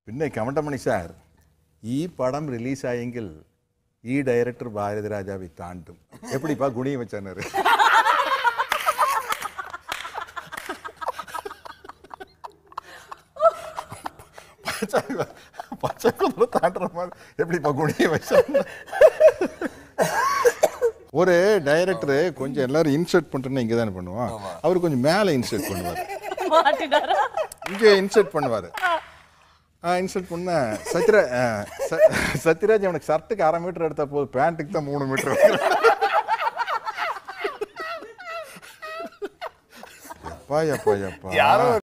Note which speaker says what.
Speaker 1: പിന്നെ കമണ്ടമണി സാർ ഈ പടം റിലീസായെങ്കിൽ ഈ ഡയറക്ടർ ഭാരതരാജാവി താണ്ടും എപ്പിടിപ്പാ ഗുണിയും വെച്ചാரு பச்சை குதிரை தாண்டுற மாதிரி எப்படிப்பா குனிய வச்சாங்க ஒரு டைரக்டர் கொஞ்சம் எல்லாரும் இன்சர்ட் பண்றேன்னு இங்கே தானே பண்ணுவான் அவர் கொஞ்சம் மேலே இன்சர்ட் பண்ணுவார்
Speaker 2: மாட்டினாரா
Speaker 1: இங்கே இன்சர்ட் பண்ணுவார் இன்சர்ட் பண்ண சத்யரா ஆ, ச- சத்யராஜ் அவனுக்கு ஷர்ட்டுக்கு அரை மீட்டர் எடுத்தா போதும் பேண்ட்டுக்கு தான் மூணு மீட்டர் எப்பா எப்பா எப்பா
Speaker 3: யாரோ